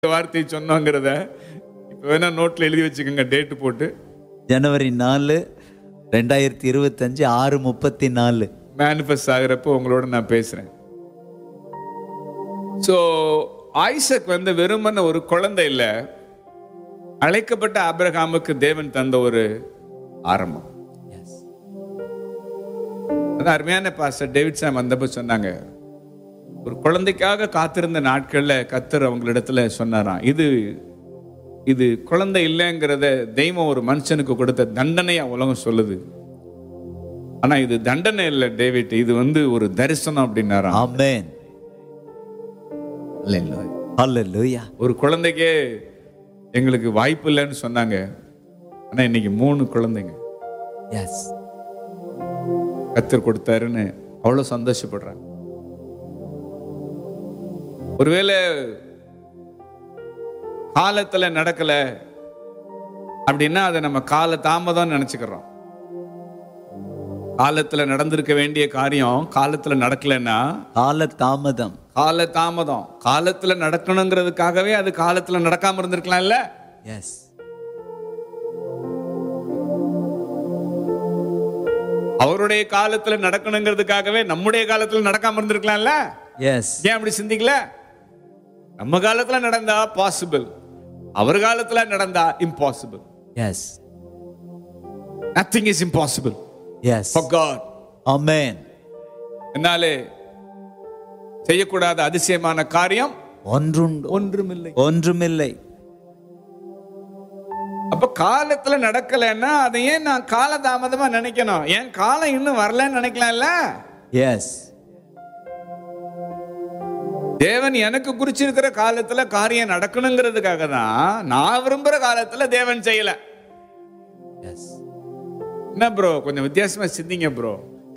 வார்த்தையை சொன்னோங்கிறத இப்போ வேணா நோட்ல எழுதி வச்சுக்கோங்க டேட்டு போட்டு ஜனவரி நாலு ரெண்டாயிரத்தி இருபத்தஞ்சு ஆறு முப்பத்தி நாலு மேனிஃபெஸ்ட் ஆகிறப்போ உங்களோட நான் பேசுறேன் ஸோ ஐசக் வந்து வெறுமன ஒரு குழந்தை இல்லை அழைக்கப்பட்ட ஆபிரகாமுக்கு தேவன் தந்த ஒரு ஆரம்பம் அதான் அருமையான பாஸ்டர் டேவிட் சாம் வந்தப்போ சொன்னாங்க ஒரு குழந்தைக்காக காத்திருந்த நாட்கள்ல கத்தர் அவங்களிடத்துல சொன்னாராம் இது இது குழந்தை இல்லைங்கிறத தெய்வம் ஒரு மனுஷனுக்கு கொடுத்த தண்டனையா உலகம் சொல்லுது ஆனா இது தண்டனை இல்லை டேவிட் இது வந்து ஒரு தரிசனம் அப்படின்னாராம் ஆமென் ஹalleluya ஒரு குழந்தைக்கே எங்களுக்கு வாய்ப்பு இல்லைன்னு சொன்னாங்க ஆனா இன்னைக்கு மூணு குழந்தைங்க எஸ் கத்தர் கொடுத்தாருன்னு அவ்வளவு சந்தோஷப்படுறாங்க ஒருவேளை காலத்துல நடக்கல அப்படின்னா அதை நம்ம கால தாமதம் நினைச்சுக்கிறோம் காலத்துல நடந்திருக்க வேண்டிய காரியம் காலத்துல நடக்கலைன்னா கால தாமதம் கால தாமதம் காலத்துல நடக்கணுங்கிறதுக்காகவே அது காலத்துல நடக்காம இருந்திருக்கலாம்ல எஸ் அவருடைய காலத்துல நடக்கணுங்கிறதுக்காகவே நம்முடைய காலத்துல நடக்காம இருந்திருக்கலாம்ல எஸ் ஏன் அப்படி சிந்திக்கல நம்ம காலத்துல நடந்தா பாசிபிள் அவர் காலத்துல நடந்தா impossible yes nothing is impossible yes for God amen என்னாலே செய்யக்கூடாத அதிசயமான காரியம் ஒன்றுண்டு ஒன்றுமில்லை ஒன்றுமில்லை அப்ப காலத்துல நடக்கலைன்னா அதை ஏன் நான் காலதாமதமா நினைக்கணும் ஏன் காலம் இன்னும் வரலன்னு நினைக்கலாம்ல எஸ் தேவன் எனக்கு குறிச்சிருக்கிற காலத்துல காரியம் நடக்கணுங்கிறதுக்காக தான் நான் விரும்புற காலத்துல தேவன் செய்யல எஸ் என்ன ப்ரோ கொஞ்சம் வித்தியாசமா சிந்திங்க ப்ரோ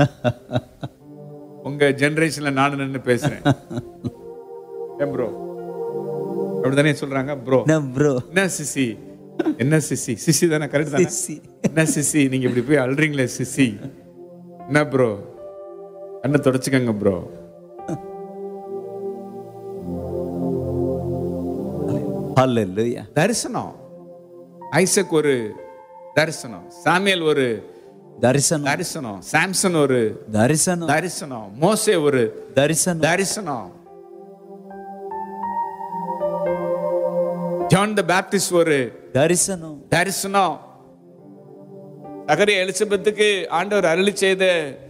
உங்க ஜெனரேஷன்ல நானும் நின்னு பேசுறேன் ஏன் ப்ரோ அப்படிதானே சொல்றாங்க ப்ரோ என்ன ப்ரோ என்ன சிசி என்ன சிசி சிசி தானே கரெக்ட் தானே சிசி. என்ன சிசி நீங்க இப்படி போய் அல்றீங்களே சிசி என்ன ப்ரோ கண்ணை தொடச்சுக்கங்க ப்ரோ ஹalleluya தரிசனம் ஐசக் ஒரு தரிசனம் சாமியல் ஒரு தரிசனம் தரிசனம் சாம்சன் ஒரு தரிசனம் தரிசனம் மோசே ஒரு தரிசனம் தரிசனம் ஜான் த பேப்டிஸ்ட் ஒரு தரிசனம் தரிசனம் சகரிய எலிசபெத்துக்கு ஆண்டவர் அருளி செய்த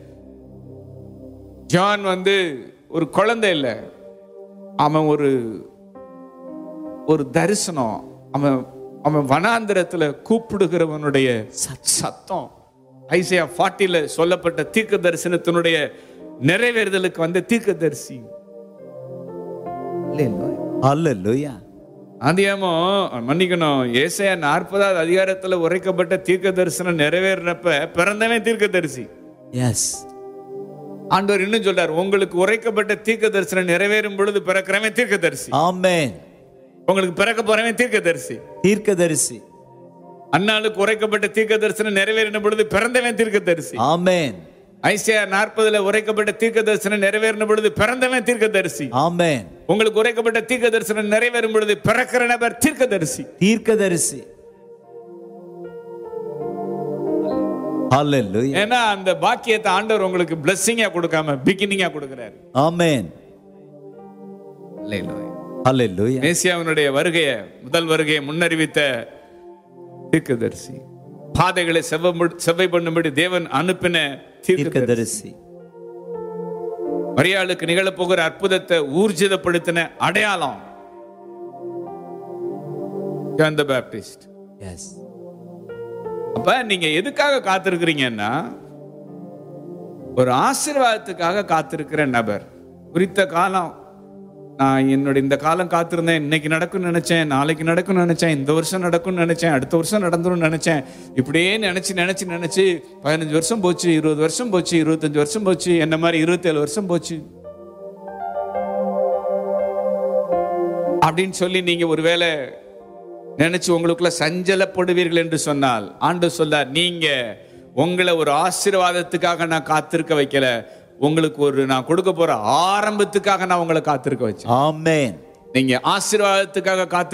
ஜான் வந்து ஒரு குழந்தை இல்லை அவன் ஒரு ஒரு தரிசனம் அவன் அவன் வனாந்திரத்துல கூப்பிடுகிறவனுடைய சத்- சத்தம் ஐசியா ஃபார்ட்டில சொல்லப்பட்ட தீர்க்க தரிசனத்தினுடைய நிறைவேறுதலுக்கு வந்த தீர்க்க தரிசி ஹalleluya ஆதியாமோ மன்னிக்கணும் ஏசாயா நாற்பதாவது அதிகாரத்துல உரைக்கப்பட்ட தீர்க்க தரிசனம் நிறைவேறினப்ப பிறந்தவன் தீர்க்க தரிசி எஸ் ஆண்டவர் இன்னும் சொல்றார் உங்களுக்கு உரைக்கப்பட்ட தீர்க்க தரிசனம் நிறைவேறும் பொழுது பிறக்கிறவன் தீர்க்க தரிசி ஆமென் உங்களுக்கு பிறக்க போறவன் தீர்க்க தரிசி தீர்க்கதரிசி அன்னாளுக்கு உரைக்கப்பட்ட தீர்க்க தரிசனம் நிறைவேறின பொழுது பிறந்தவன் தீர்க்க தரிசி ஆமென் ஐசியா நாற்பதுல உரைக்கப்பட்ட தீர்க்க தரிசனம் நிறைவேறின பொழுது பிறந்தவன் தீர்க்க தரிசி ஆமென் உங்களுக்கு உரைக்கப்பட்ட தீர்க்க தரிசனம் நிறைவேறும் பொழுது பிறக்கிற நபர் தீர்க்க தரிசி தீர்க்கதரிசி ஹalleluya ஏன்னா அந்த பாக்கியத்தை ஆண்டவர் உங்களுக்கு பிளஸ்ஸிங்கா கொடுக்காம பிகினிங்கா கொடுக்கிறாரு ஆமென் ஹalleluya மேசியாவினுடைய வருகைய முதல் வருகையை முன்னறிவித்த தீர்க்கதரிசி பாதைகளை செவ்வ செவ்வை பண்ணும்படி தேவன் அனுப்பின தீர்க்கதரிசி தீர்க்கதரிசி மரியாளுக்கு நிகழப்போகிற அற்புதத்தை ஊர்ஜிதப்படுத்தின அடையாளம் ஜான் த பேப்டிஸ்ட் எஸ் அப்ப நீங்க எதுக்காக காத்திருக்கிறீங்கன்னா ஒரு ஆசீர்வாதத்துக்காக காத்திருக்கிற நபர் குறித்த காலம் நான் என்னோட இந்த காலம் காத்திருந்தேன் இன்னைக்கு நடக்கும்னு நினைச்சேன் நாளைக்கு நடக்கும்னு நினைச்சேன் இந்த வருஷம் நடக்கும்னு நினைச்சேன் அடுத்த வருஷம் நடந்துரும்னு நினைச்சேன் இப்படியே நினைச்சு நினைச்சு நினைச்சு பதினஞ்சு வருஷம் போச்சு இருபது வருஷம் போச்சு இருபத்தஞ்சு வருஷம் போச்சு என்ன மாதிரி இருபத்தேழு வருஷம் போச்சு அப்படின்னு சொல்லி நீங்க ஒருவேளை நினைச்சு உங்களுக்குள்ள சஞ்சலப்படுவீர்கள் என்று சொன்னால் ஆண்டு சொல்லார் நீங்க உங்களை ஒரு ஆசீர்வாதத்துக்காக நான் காத்திருக்க வைக்கல உங்களுக்கு ஒரு நான் கொடுக்க போற ஆரம்பத்துக்காக நான் உங்களை காத்திருக்க வச்சேன் ஆமென் நீங்க ஆசீர்வாதத்துக்காக காத்து